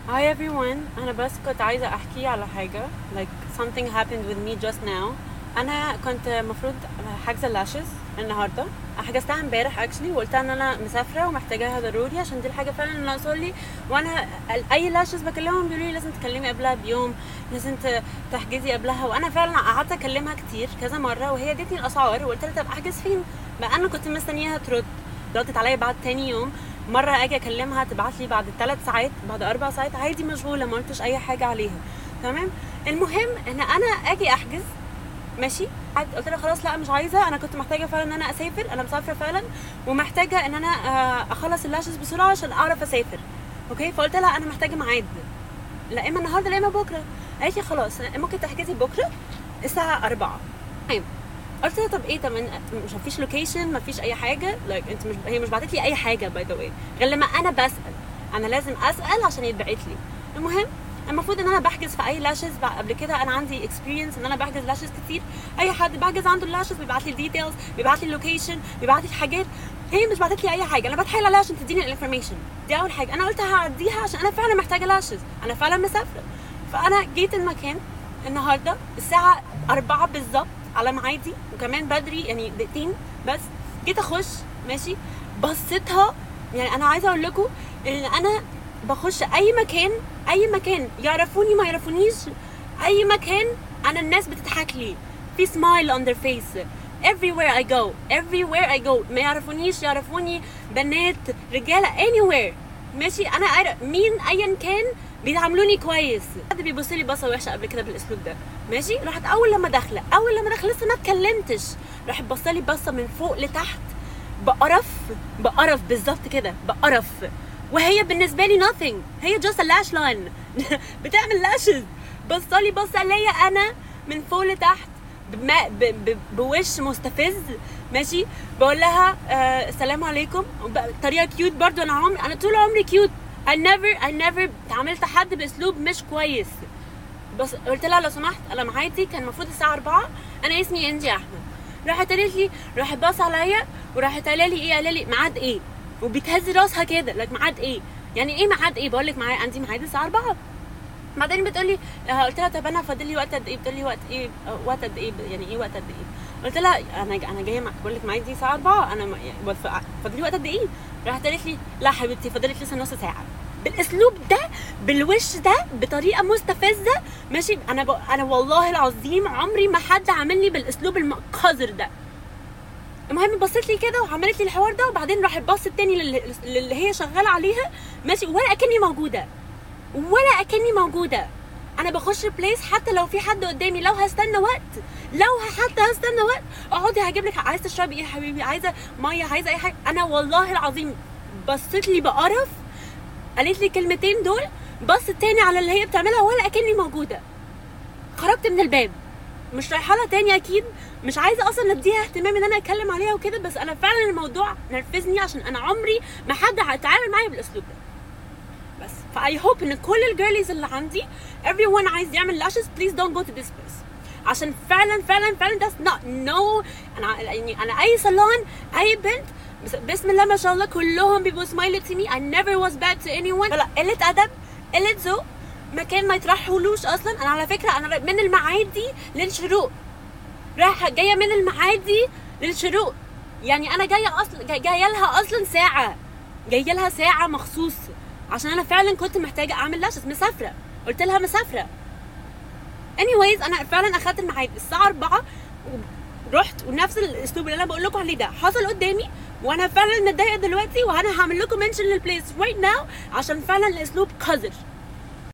Hi everyone أنا بس كنت عايزة أحكي على حاجة like something happened with me just now أنا كنت المفروض حاجزة اللاشز النهاردة حجزتها امبارح اكشلي وقلت ان انا مسافره ومحتاجاها ضروري عشان دي الحاجه فعلا اللي ناقصه لي وانا ال- اي لاشز بكلمهم بيقولوا لي لازم تكلمي قبلها بيوم لازم ت- تحجزي قبلها وانا فعلا قعدت اكلمها كتير كذا مره وهي ادتني الاسعار وقلت لها طب احجز فين بقى انا كنت مستنياها ترد ردت عليا بعد تاني يوم مره اجي اكلمها تبعت لي بعد ثلاث ساعات بعد اربع ساعات عادي مشغوله ما قلتش اي حاجه عليها تمام المهم ان انا اجي احجز ماشي قعدت قلت لها خلاص لا مش عايزه انا كنت محتاجه فعلا ان انا اسافر انا مسافره فعلا ومحتاجه ان انا آه، اخلص اللاشز بسرعه عشان اعرف اسافر اوكي فقلت لها انا محتاجه ميعاد لا اما النهارده لا اما بكره قالت لي خلاص ممكن تحجزي بكره الساعه 4 طيب قلت لها طب ايه طب إن- مش مفيش لوكيشن مفيش اي حاجه لايك like انت مش هي مش بعتت لي اي حاجه باي ذا واي غير لما انا بسال انا لازم اسال عشان يتبعت لي المهم المفروض ان انا بحجز في اي لاشز قبل كده انا عندي اكسبيرينس ان انا بحجز لاشز كتير اي حد بحجز عنده اللاشز بيبعت لي ديتيلز بيبعت لي اللوكيشن بيبعت لي حاجات هي مش بعتت لي اي حاجه انا بتحايل عليها عشان تديني الانفورميشن دي اول حاجه انا قلت هعديها عشان انا فعلا محتاجه لاشز انا فعلا مسافره فانا جيت المكان النهارده الساعه 4 بالظبط على ميعادي وكمان بدري يعني دقيقتين بس جيت اخش ماشي بصيتها يعني انا عايزه اقول لكم ان انا بخش اي مكان اي مكان يعرفوني ما يعرفونيش اي مكان انا الناس بتضحك لي في سمايل on their face everywhere I go everywhere I go ما يعرفونيش يعرفوني بنات رجاله anywhere ماشي انا عارف مين ايا كان بيعاملوني كويس حد بيبص لي بصه وحشه قبل كده بالاسلوب ده ماشي راحت اول لما داخله اول لما داخله لسه ما اتكلمتش راحت بصه لي بصه من فوق لتحت بقرف بقرف بالظبط كده بقرف وهي بالنسبه لي nothing هي just a lash line بتعمل لاشز بصه لي بصه ليا انا من فوق لتحت بما ب ب بوش مستفز ماشي بقول لها آه السلام عليكم بطريقه كيوت برضو انا عمري انا طول عمري كيوت I never I never تعاملت حد باسلوب مش كويس بس قلت لها لو سمحت انا معادي كان المفروض الساعه 4 انا اسمي انجي احمد راحت قالت لي راحت باص عليا وراحت قايله لي ايه قايله لي ميعاد ايه وبتهز راسها كده لك ميعاد ايه يعني ايه ميعاد ايه بقول لك معايا عندي ميعاد الساعه 4 بعدين بتقولي آه، قلت لها طب انا فاضل لي وقت قد ايه بتقول لي وقت ايه آه، وقت قد ايه يعني ايه وقت قد ايه قلت لها انا انا جايه مع- بقول لك معايا الساعه 4 انا ما- يعني بف- فاضل لي وقت قد ايه راحت قالت لي لا حبيبتي فاضل لك لسه نص ساعه بالاسلوب ده بالوش ده بطريقه مستفزه ماشي انا ب... انا والله العظيم عمري ما حد عاملني بالاسلوب القذر ده المهم بصيت لي كده وعملت لي الحوار ده وبعدين راحت بصت تاني للي, للي هي شغاله عليها ماشي ولا اكني موجوده ولا اكني موجوده انا بخش بليس حتى لو في حد قدامي لو هستنى وقت لو حتى هستنى وقت اقعدي هجيب لك عايزه تشربي ايه يا حبيبي عايزه ميه عايزه اي حاجه انا والله العظيم بصيت لي بقرف قالت لي كلمتين دول بصت تاني على اللي هي بتعملها ولا اكني موجوده خرجت من الباب مش رايحه لها تاني اكيد مش عايزه اصلا اديها اهتمام ان انا اتكلم عليها وكده بس انا فعلا الموضوع نرفزني عشان انا عمري ما حد هيتعامل معايا بالاسلوب ده بس فاي هوب ان كل الجيرليز اللي عندي everyone عايز يعمل لاشز بليز دونت جو تو ذيس بليس عشان فعلا فعلا فعلا that's not no انا يعني انا اي صالون اي بنت بس بسم الله ما شاء الله كلهم بيبقوا سمايل to me I never was bad to anyone لا قلة أدب قلة ذوق مكان ما يترحولوش أصلا أنا على فكرة أنا من المعادي للشروق رايحة جاية من المعادي للشروق يعني أنا جاية أصلا جاي- جاية لها أصلا ساعة جاية لها ساعة مخصوص عشان أنا فعلا كنت محتاجة أعمل لاشز مسافرة قلت لها مسافرة anyways انا فعلا اخدت الميعاد الساعه 4 رحت ونفس الاسلوب اللي انا بقول لكم عليه ده حصل قدامي وانا فعلا متضايقه دلوقتي وانا هعمل لكم منشن للبليس right now عشان فعلا الاسلوب قذر